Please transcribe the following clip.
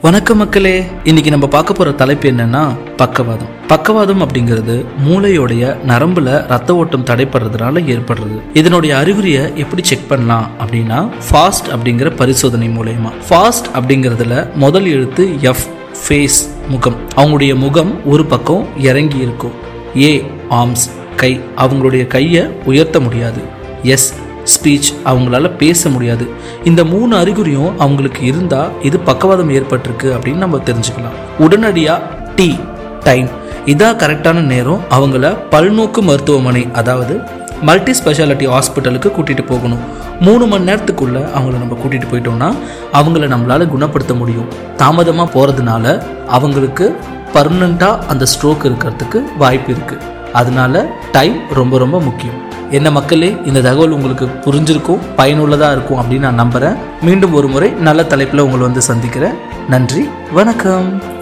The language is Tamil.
வணக்கம் மக்களே இன்னைக்கு நம்ம பார்க்க போற தலைப்பு என்னன்னா பக்கவாதம் பக்கவாதம் அப்படிங்கிறது மூளையோடைய நரம்புல ரத்த ஓட்டம் தடைப்படுறதுனால ஏற்படுறது இதனுடைய அறிகுறியை எப்படி செக் பண்ணலாம் அப்படின்னா ஃபாஸ்ட் அப்படிங்கிற பரிசோதனை மூலயமா ஃபாஸ்ட் அப்படிங்கிறதுல முதல் எழுத்து எஃப் ஃபேஸ் முகம் அவங்களுடைய முகம் ஒரு பக்கம் இறங்கி இருக்கும் ஏ ஆர்ம்ஸ் கை அவங்களுடைய கையை உயர்த்த முடியாது எஸ் ஸ்பீச் அவங்களால பேச முடியாது இந்த மூணு அறிகுறியும் அவங்களுக்கு இருந்தா இது பக்கவாதம் ஏற்பட்டிருக்கு அப்படின்னு நம்ம தெரிஞ்சுக்கலாம் உடனடியா டி டைம் இதான் கரெக்டான நேரம் அவங்கள பல்நோக்கு மருத்துவமனை அதாவது மல்டி ஸ்பெஷாலிட்டி ஹாஸ்பிட்டலுக்கு கூட்டிட்டு போகணும் மூணு மணி நேரத்துக்குள்ள அவங்கள நம்ம கூட்டிட்டு போயிட்டோம்னா அவங்கள நம்மளால குணப்படுத்த முடியும் தாமதமாக போறதுனால அவங்களுக்கு பர்மனண்ட்டாக அந்த ஸ்ட்ரோக் இருக்கிறதுக்கு வாய்ப்பு இருக்கு அதனால டைம் ரொம்ப ரொம்ப முக்கியம் என்ன மக்களே இந்த தகவல் உங்களுக்கு புரிஞ்சிருக்கும் பயனுள்ளதாக இருக்கும் அப்படின்னு நான் நம்புகிறேன் மீண்டும் ஒரு முறை நல்ல தலைப்பில் உங்களை வந்து சந்திக்கிறேன் நன்றி வணக்கம்